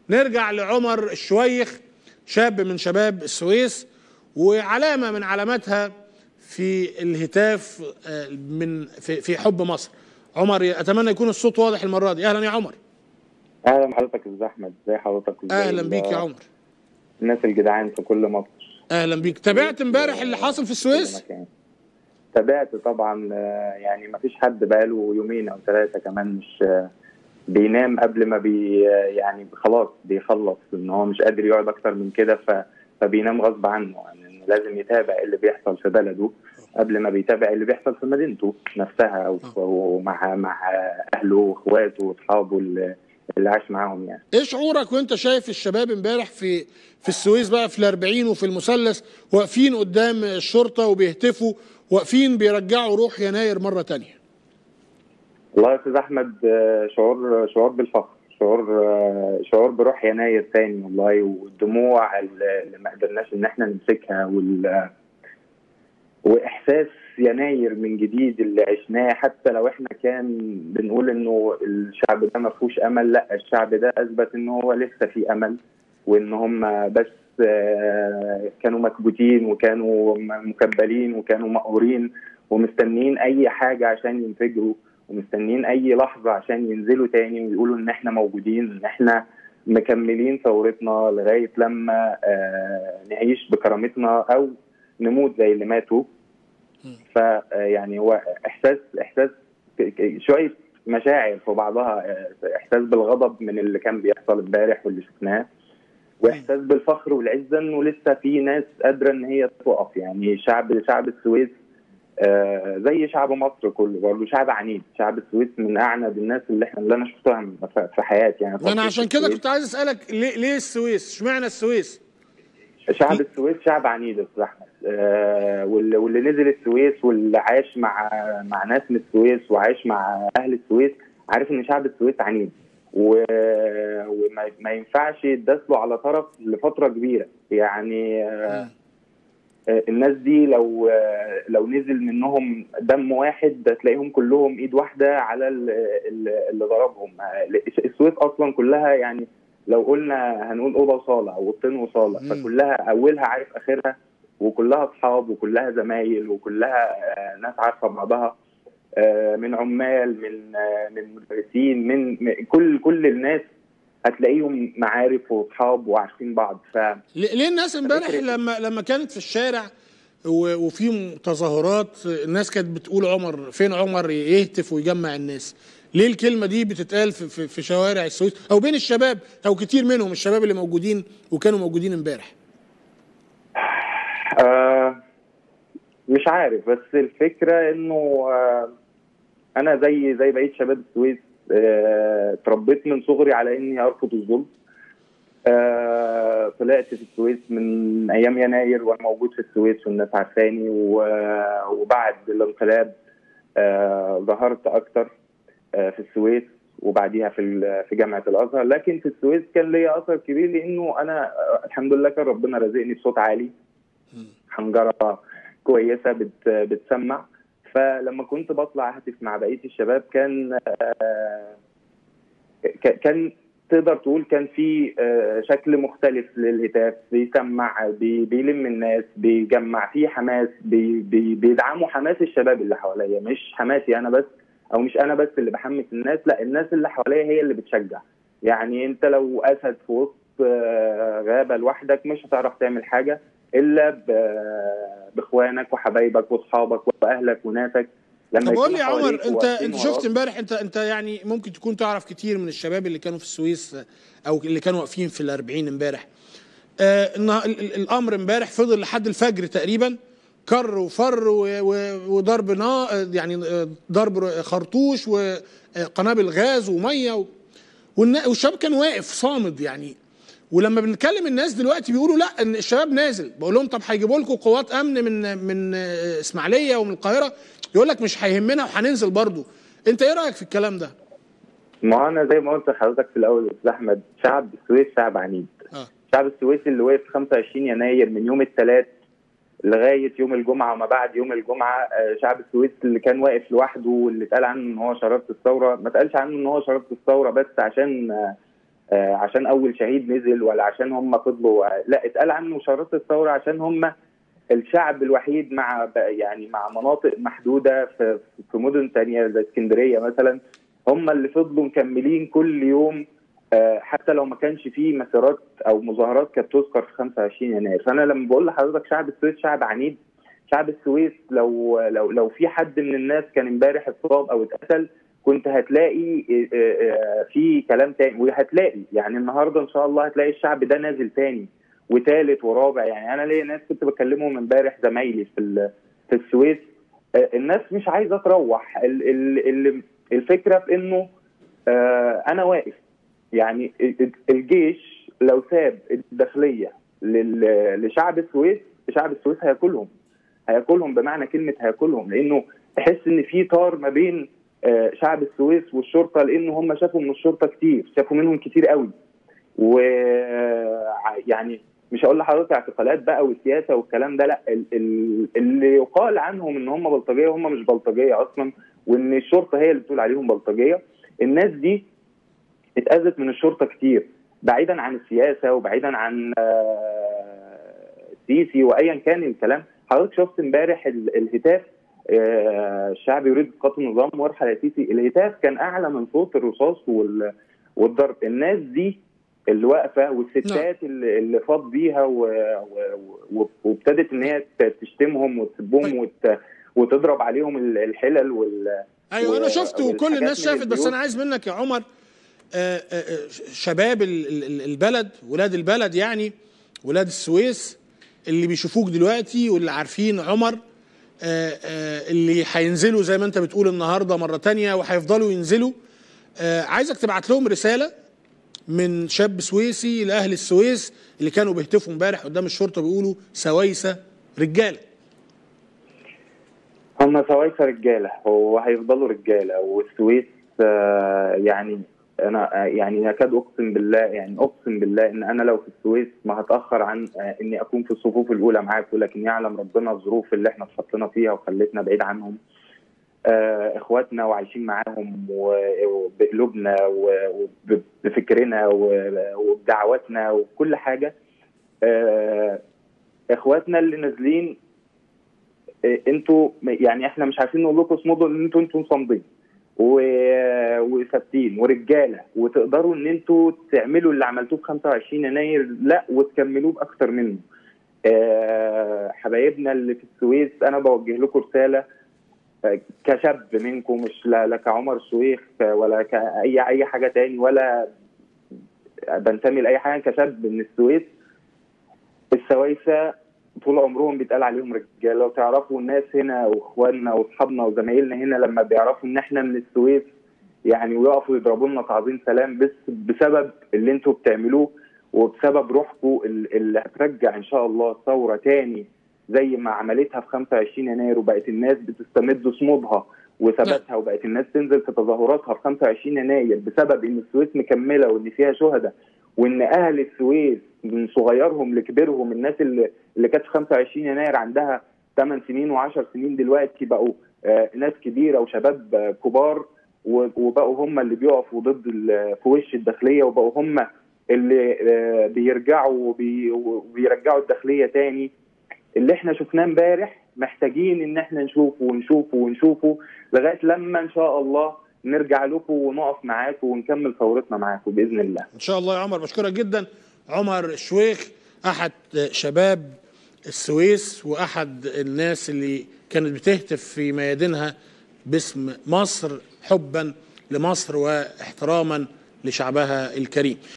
نرجع لعمر الشويخ شاب من شباب السويس وعلامه من علاماتها في الهتاف آه، من في في حب مصر عمر اتمنى يكون الصوت واضح المره دي اهلا يا عمر اهلا بحضرتك يا استاذ احمد ازي حضرتك وإزاي اهلا ال- بيك يا عمر الناس الجدعان في كل مصر اهلا بيك تابعت امبارح اللي حاصل في كل السويس مكان. تابعت طبعا آه، يعني ما فيش حد بقاله يومين او ثلاثه كمان مش آه، بينام قبل ما بي آه، يعني خلاص بيخلص ان هو مش قادر يقعد اكتر من كده ف فبينام غصب عنه يعني إنه لازم يتابع اللي بيحصل في بلده قبل ما بيتابع اللي بيحصل في مدينته نفسها او أو مع مع اهله واخواته واصحابه اللي اللي عاش معاهم يعني ايه شعورك وانت شايف الشباب امبارح في في السويس بقى في الأربعين وفي المثلث واقفين قدام الشرطه وبيهتفوا واقفين بيرجعوا روح يناير مره تانية والله يا استاذ احمد آه، شعور شعور بالفخر شعور آه، شعور بروح يناير تاني والله والدموع اللي اللي ما قدرناش ان احنا نمسكها وال واحساس يناير من جديد اللي عشناه حتى لو احنا كان بنقول انه الشعب ده ما فيهوش امل لا الشعب ده اثبت ان هو لسه في امل وان هم بس آه، كانوا مكبوتين وكانوا م- مكبلين وكانوا مقهورين ومستنيين اي حاجه عشان ينفجروا ومستنيين اي لحظه عشان ينزلوا تاني ويقولوا ان احنا موجودين ان احنا مكملين ثورتنا لغايه لما آه، نعيش بكرامتنا او نموت زي اللي ماتوا فيعني هو احساس احساس ك- ك- شويه مشاعر في بعضها آه، احساس بالغضب من اللي كان بيحصل امبارح واللي شفناه واحساس بالفخر والعزه انه لسه في ناس قادره ان هي تقف يعني شعب شعب السويس آه، زي شعب مصر كله برضه شعب عنيد شعب السويس من اعند الناس اللي احنا اللي انا شفتها من- في- في حياتي يعني انا عشان كده السويس. كنت عايز اسالك ليه ليه السويس اشمعنى السويس شعب السويس شعب عنيد يا استاذ احمد آه واللي, واللي نزل السويس واللي عاش مع مع ناس من السويس وعاش مع اهل السويس عارف ان شعب السويس عنيد و... وما ما ينفعش يداس له على طرف لفتره كبيره يعني آه آه، الناس دي لو آه، لو نزل منهم دم واحد تلاقيهم كلهم ايد واحده على ال- ال- اللي ضربهم آه، السويس اصلا كلها يعني لو قلنا هنقول اوضه وصاله او اوضتين وصاله مم. فكلها اولها عارف اخرها وكلها اصحاب وكلها زمايل وكلها آه، ناس عارفه بعضها آه، من عمال من آه، من مدرسين من من- كل كل الناس هتلاقيهم معارف واصحاب وعارفين بعض ف ليه ليه الناس امبارح فكرة- لما لما كانت في الشارع و- وفي تظاهرات الناس كانت بتقول عمر فين عمر يهتف ويجمع الناس ليه الكلمة دي بتتقال في, في, في شوارع السويس أو بين الشباب أو كتير منهم الشباب اللي موجودين وكانوا موجودين امبارح آه مش عارف بس الفكره انه آه انا زي زي بقيه شباب السويس آه، اتربيت من صغري على اني ارفض الظلم آه، طلعت في السويس من ايام يناير وانا موجود في السويس والناس عارفاني و- وبعد الانقلاب آه، ظهرت اكتر آه، في السويس وبعديها في ال- في جامعه الازهر لكن في السويس كان ليا اثر كبير لانه انا آه، الحمد لله كان ربنا رزقني بصوت عالي حنجره كويسه بت بتسمع فلما كنت بطلع اهتف مع بقيه الشباب كان آه، ك- كان تقدر تقول كان في آه، شكل مختلف للهتاف بيسمع بي- بيلم الناس بيجمع في حماس بي بي بيدعموا حماس الشباب اللي حواليا مش حماسي انا بس او مش انا بس اللي بحمس الناس لا الناس اللي حواليا هي اللي بتشجع يعني انت لو اسد في وسط آه، غابه لوحدك مش هتعرف تعمل حاجه الا ب- باخوانك وحبايبك واصحابك واهلك وناسك لما طب قول لي يكونوا يا عمر حواليك انت وواقفين انت شفت وراك. امبارح انت انت يعني ممكن تكون تعرف كتير من الشباب اللي كانوا في السويس او اللي كانوا واقفين في الأربعين امبارح آه ان ال- ال- الامر امبارح فضل لحد الفجر تقريبا كر وفر و- و- وضرب نار يعني آه، ضرب خرطوش وقنابل غاز وميه و- والنا- والشباب كان واقف صامد يعني ولما بنتكلم الناس دلوقتي بيقولوا لا ان الشباب نازل بقول لهم طب هيجيبوا لكم قوات امن من من آه، اسماعيليه ومن القاهره يقول لك مش هيهمنا وهننزل برضه انت ايه رايك في الكلام ده ما انا زي ما قلت لحضرتك في الاول يا استاذ احمد شعب السويس شعب عنيد اه شعب السويس اللي وقف 25 يناير من يوم الثلاث لغايه يوم الجمعه وما بعد يوم الجمعه آه، شعب السويس اللي كان واقف لوحده واللي اتقال عنه ان هو شراره الثوره ما اتقالش عنه ان هو شراره الثوره بس عشان آه، آه، عشان اول شهيد نزل ولا عشان هم فضلوا لا اتقال عنه شرارة الثوره عشان هم الشعب الوحيد مع يعني مع مناطق محدوده في في مدن تانية زي اسكندريه مثلا هم اللي فضلوا مكملين كل يوم آه، حتى لو ما كانش فيه مسيرات او مظاهرات كانت تذكر في 25 يناير فانا لما بقول لحضرتك شعب السويس شعب عنيد شعب السويس لو لو لو في حد من الناس كان امبارح اتصاب او اتقتل كنت هتلاقي آه، آه، في كلام تاني وهتلاقي يعني النهارده ان شاء الله هتلاقي الشعب ده نازل تاني وثالث ورابع يعني انا ليا ناس كنت بكلمهم امبارح زمايلي في ال- في السويس آه، الناس مش عايزه تروح ال- ال- ال- الفكره في انه آه، انا واقف يعني ال- الجيش لو ساب الداخليه لل- لشعب السويس شعب السويس هياكلهم هياكلهم بمعنى كلمه هياكلهم لانه تحس ان في طار ما بين آه، شعب السويس والشرطه لانه هم شافوا من الشرطه كتير شافوا منهم كتير قوي و ع- يعني مش هقول لحضرتك اعتقالات بقى وسياسه والكلام ده لا ال- ال- اللي يقال عنهم ان هم بلطجيه هم مش بلطجيه اصلا وان الشرطه هي اللي بتقول عليهم بلطجيه الناس دي اتاذت من الشرطه كتير بعيدا عن السياسه وبعيدا عن آه، السيسي وايا كان الكلام حضرتك شفت امبارح ال- الهتاف آه، الشعب يريد اسقاط النظام وارحل يا سيسي الهتاف كان اعلى من صوت الرصاص وال- والضرب الناس دي اللي واقفه والستات اللي, اللي فاض بيها و- و- و- وابتدت ان هي ت- تشتمهم وتسبهم وت- وتضرب عليهم ال- الحلل وال ايوه انا و- شفت وكل والحاجات الناس من شافت بس البيوت. انا عايز منك يا عمر آه، آه، آه، شباب ال- ال- ال- البلد ولاد البلد يعني ولاد السويس اللي بيشوفوك دلوقتي واللي عارفين عمر آه، آه، اللي هينزلوا زي ما انت بتقول النهارده مره تانية وهيفضلوا ينزلوا آه، عايزك تبعت لهم رساله من شاب سويسي لاهل السويس اللي كانوا بيهتفوا امبارح قدام الشرطه بيقولوا سويسه رجاله هم سوايسه رجاله وهيفضلوا رجاله والسويس آه، يعني انا آه، يعني يكاد اقسم بالله يعني اقسم بالله ان انا لو في السويس ما هتاخر عن آه، اني اكون في الصفوف الاولى معاكم لكن يعلم ربنا الظروف اللي احنا اتحطينا فيها وخلتنا بعيد عنهم آه، اخواتنا وعايشين معاهم و- وبقلوبنا و- وبفكرنا و- وبدعواتنا وكل حاجه آه، اخواتنا اللي نازلين آه، انتوا يعني احنا مش عارفين نقول لكم اصمدوا ان انتوا انتوا صامدين و- وثابتين ورجاله وتقدروا ان انتوا تعملوا اللي عملتوه في 25 يناير لا وتكملوه باكثر منه. آه، حبايبنا اللي في السويس انا بوجه لكم رساله آه، كشاب منكم مش لا لا كعمر شويخ ولا كاي اي حاجه تاني ولا بنتمي لاي حاجه كشاب من السويس السويسه طول عمرهم بيتقال عليهم رجاله لو تعرفوا الناس هنا واخواننا واصحابنا وزمايلنا هنا لما بيعرفوا ان احنا من السويس يعني ويقفوا يضربوا لنا تعظيم سلام بس بسبب اللي انتوا بتعملوه وبسبب روحكم ال- اللي هترجع ان شاء الله الثوره تاني زي ما عملتها في 25 يناير وبقت الناس بتستمد صمودها وثباتها وبقت الناس تنزل في تظاهراتها في 25 يناير بسبب ان السويس مكمله وان فيها شهداء وان اهل السويس من صغيرهم لكبيرهم الناس اللي اللي كانت في 25 يناير عندها 8 سنين و10 سنين دلوقتي بقوا آه، ناس كبيره وشباب آه، كبار و- وبقوا هم اللي بيقفوا ضد ال- في وش الداخليه وبقوا هم اللي آه، بيرجعوا وبي- وبيرجعوا الداخليه تاني اللي احنا شفناه امبارح محتاجين ان احنا نشوفه ونشوفه ونشوفه لغايه لما ان شاء الله نرجع لكم ونقف معاكم ونكمل ثورتنا معاكم باذن الله ان شاء الله يا عمر بشكرك جدا عمر الشويخ احد شباب السويس واحد الناس اللي كانت بتهتف في ميادينها باسم مصر حبا لمصر واحتراما لشعبها الكريم